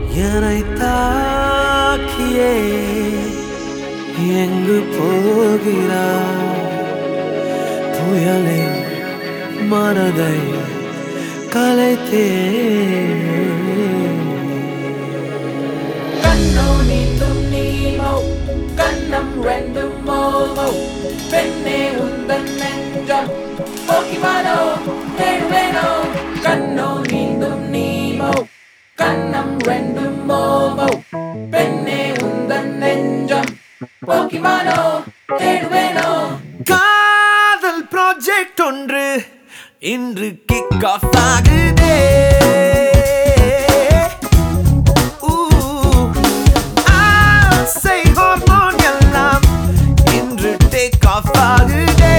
என்னை தாக்கியே எங்கு போகிறாய் புயலே மனதை கலைத்தே கண்ணோ நீந்தும் நீமோ கண்ணம் ரெண்டும் மோமோ பெண்ணே உந்தன் நெஞ்சம் போக்கிமானோ தேடுவேனோ கண்ணோ நீந்தும் நீமோ கண்ணம் ரெண்டும் மோமோ பெண்ணே உந்தன் நெஞ்சம் போக்கிமானோ தேடுவேனோ காதல் ப்ராஜெக்ட் ஒன்று இன்று கிக் ஆஃப் ஆகுதே ஊ, ஆசை ஹார்மோன் எல்லாம் இன்று டேக் ஆஃப் ஆகுதே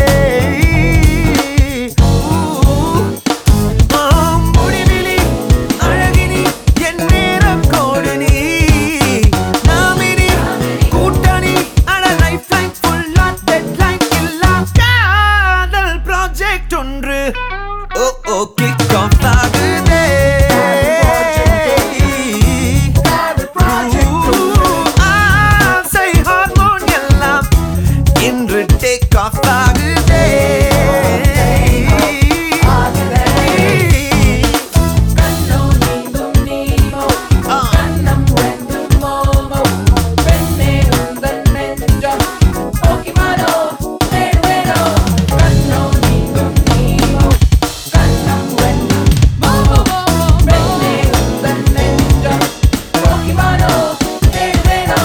ஊ, ஆம், முடிவிலி, அழகினி, என் நேரம் கோடு நீ. நாமினி, கூட்டணி, அட lifeline full ஆ deadline இல்லா காதல் project ஒன்று. ஓ, ஓ, kick off ஆகுதே. ஊ, ஆசை ஹார்மோன் எல்லாம் இன்று டேக் ஆஃப் ஆகுதே கண்ணோ நீந்தும் நீமோ கண்ணம் ரெண்டும் மோமோ பெண்ணே உந்தன் நெஞ்சம் போக்கிமானோ தேடுவேனோ கண்ணோ நீந்தும் நீமோ கண்ணம் ரெண்டும் மோமோ பெண்ணே உந்தன் நெஞ்சம் போக்கிமானோ தேடுவேனோ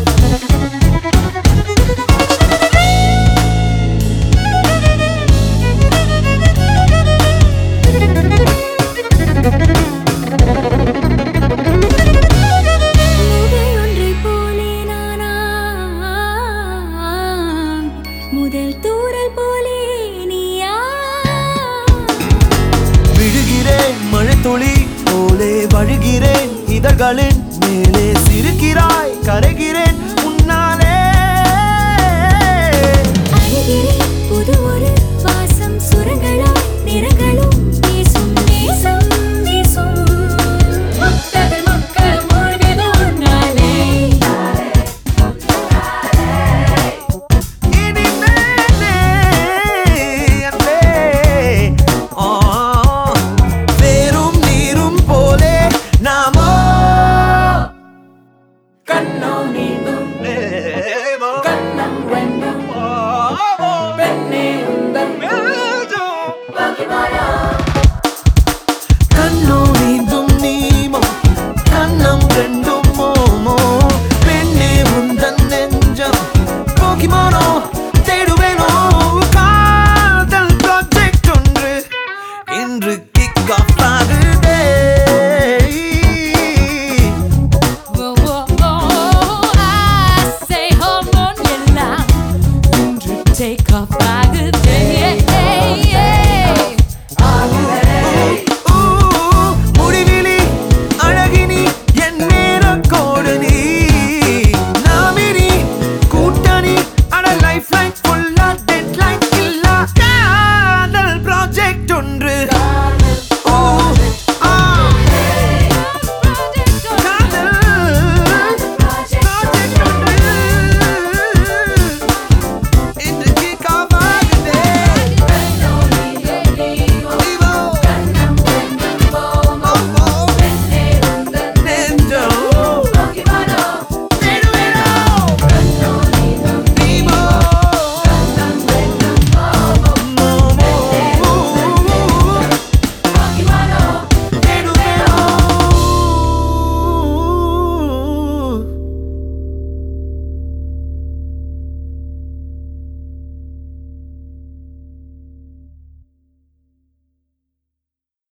முதல் ஒன்றைப் போலே நானாம். முதல் தூறல் போலே நீயா விழுகிறேன் மழைத்துளி போலே வழுகிறேன் இதழ்களின் மேலே சிரிக்கிறாய் கரைகிறேன்